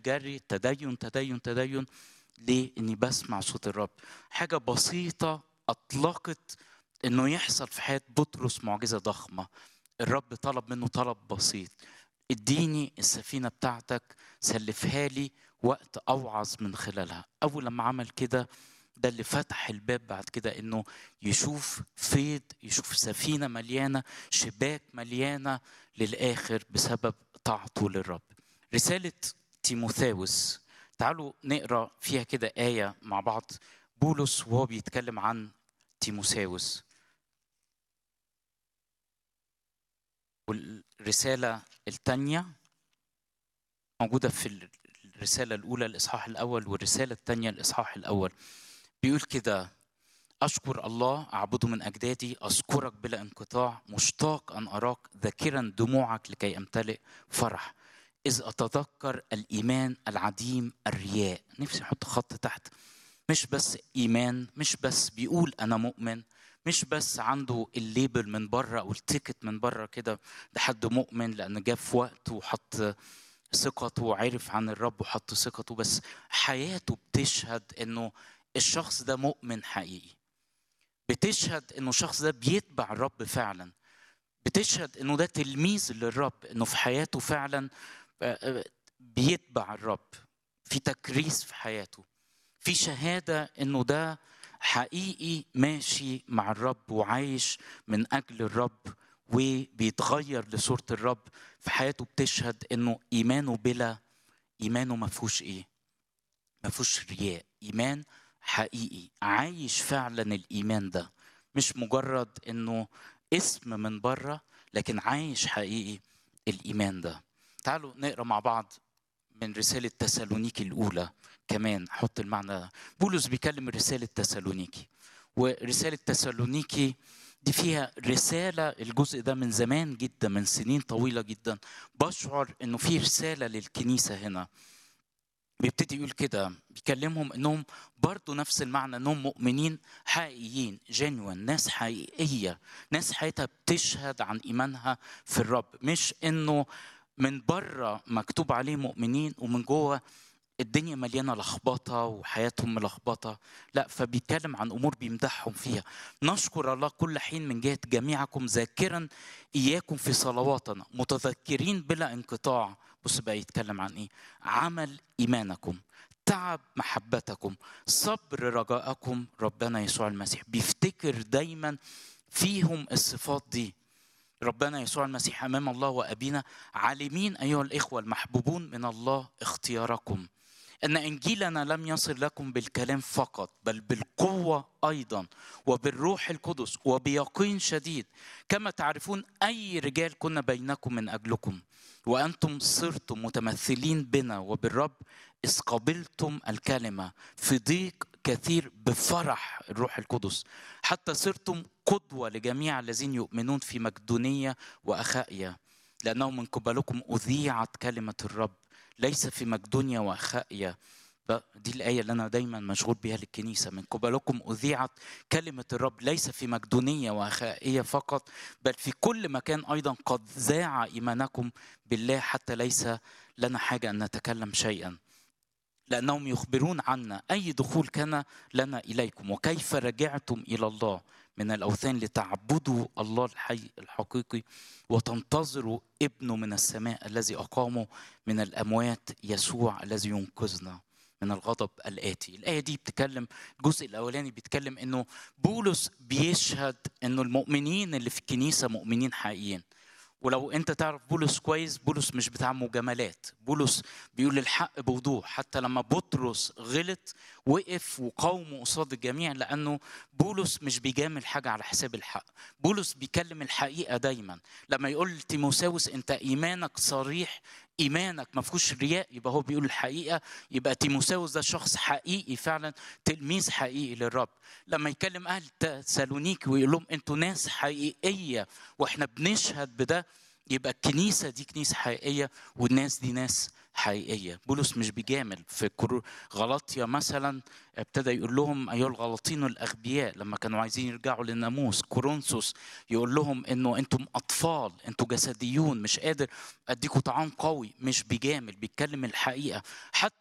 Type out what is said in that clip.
جري تدين تدين تدين ليه؟ اني بسمع صوت الرب حاجه بسيطه اطلقت انه يحصل في حياه بطرس معجزه ضخمه الرب طلب منه طلب بسيط اديني السفينه بتاعتك سلفها لي وقت اوعظ من خلالها اول لما عمل كده ده اللي فتح الباب بعد كده انه يشوف فيض يشوف سفينه مليانه شباك مليانه للاخر بسبب طاعته للرب رساله تيموثاوس تعالوا نقرا فيها كده ايه مع بعض بولس وهو بيتكلم عن تيموثاوس والرساله الثانيه موجوده في الرساله الاولى الاصحاح الاول والرساله الثانيه الاصحاح الاول بيقول كده أشكر الله أعبده من أجدادي أذكرك بلا انقطاع مشتاق أن أراك ذاكرا دموعك لكي أمتلئ فرح إذ أتذكر الإيمان العديم الرياء نفسي أحط خط تحت مش بس إيمان مش بس بيقول أنا مؤمن مش بس عنده الليبل من بره أو التيكت من بره كده ده حد مؤمن لأن جاب في وقته وحط ثقته وعرف عن الرب وحط ثقته بس حياته بتشهد إنه الشخص ده مؤمن حقيقي بتشهد انه الشخص ده بيتبع الرب فعلا بتشهد انه ده تلميذ للرب انه في حياته فعلا بيتبع الرب في تكريس في حياته في شهاده انه ده حقيقي ماشي مع الرب وعايش من اجل الرب وبيتغير لصوره الرب في حياته بتشهد انه ايمانه بلا ايمانه ما فيهوش ايه ما فيهوش رياء ايمان حقيقي عايش فعلا الايمان ده مش مجرد انه اسم من بره لكن عايش حقيقي الايمان ده تعالوا نقرا مع بعض من رساله تسالونيكي الاولى كمان حط المعنى ده بولس بيكلم رساله تسالونيكي ورساله تسالونيكي دي فيها رسالة الجزء ده من زمان جدا من سنين طويلة جدا بشعر انه في رسالة للكنيسة هنا بيبتدي يقول كده بيكلمهم انهم برضو نفس المعنى انهم مؤمنين حقيقيين جينوين ناس حقيقيه ناس حياتها بتشهد عن ايمانها في الرب مش انه من بره مكتوب عليه مؤمنين ومن جوه الدنيا مليانه لخبطه وحياتهم ملخبطه لا فبيتكلم عن امور بيمدحهم فيها نشكر الله كل حين من جهه جميعكم ذاكرا اياكم في صلواتنا متذكرين بلا انقطاع بص بقى يتكلم عن ايه عمل ايمانكم تعب محبتكم صبر رجاءكم ربنا يسوع المسيح بيفتكر دايما فيهم الصفات دي ربنا يسوع المسيح امام الله وابينا عالمين ايها الاخوه المحبوبون من الله اختياركم ان انجيلنا لم يصل لكم بالكلام فقط بل بالقوه ايضا وبالروح القدس وبيقين شديد كما تعرفون اي رجال كنا بينكم من اجلكم وانتم صرتم متمثلين بنا وبالرب اذ قبلتم الكلمه في ضيق كثير بفرح الروح القدس حتى صرتم قدوه لجميع الذين يؤمنون في مقدونيه واخائيا لانه من قبلكم اذيعت كلمه الرب ليس في مقدونيا واخائيا دي الآية اللي أنا دايما مشغول بها للكنيسة من قبلكم أذيعت كلمة الرب ليس في مقدونية وأخائية فقط بل في كل مكان أيضا قد ذاع إيمانكم بالله حتى ليس لنا حاجة أن نتكلم شيئا لأنهم يخبرون عنا أي دخول كان لنا إليكم وكيف رجعتم إلى الله من الأوثان لتعبدوا الله الحي الحقيقي وتنتظروا ابنه من السماء الذي أقامه من الأموات يسوع الذي ينقذنا من الغضب الآتي الآية دي بتتكلم الجزء الأولاني بيتكلم إنه بولس بيشهد إنه المؤمنين اللي في الكنيسة مؤمنين حقيقيين ولو انت تعرف بولس كويس بولس مش بتاع مجاملات بولس بيقول الحق بوضوح حتى لما بطرس غلط وقف وقاومه قصاد الجميع لانه بولس مش بيجامل حاجه على حساب الحق بولس بيكلم الحقيقه دايما لما يقول تيموساوس انت ايمانك صريح ايمانك ما فيهوش رياء يبقى هو بيقول الحقيقه يبقى تيموساوس ده شخص حقيقي فعلا تلميذ حقيقي للرب لما يكلم اهل تسالونيكي ويقول لهم انتوا ناس حقيقيه واحنا بنشهد بده يبقى الكنيسه دي كنيسه حقيقيه والناس دي ناس حقيقيه بولس مش بيجامل في كرو- غلطيا مثلا ابتدى يقول لهم ايها الغلاطين الاغبياء لما كانوا عايزين يرجعوا للناموس كورنثوس يقول لهم انه انتم اطفال انتم جسديون مش قادر اديكم طعام قوي مش بيجامل بيتكلم الحقيقه حتى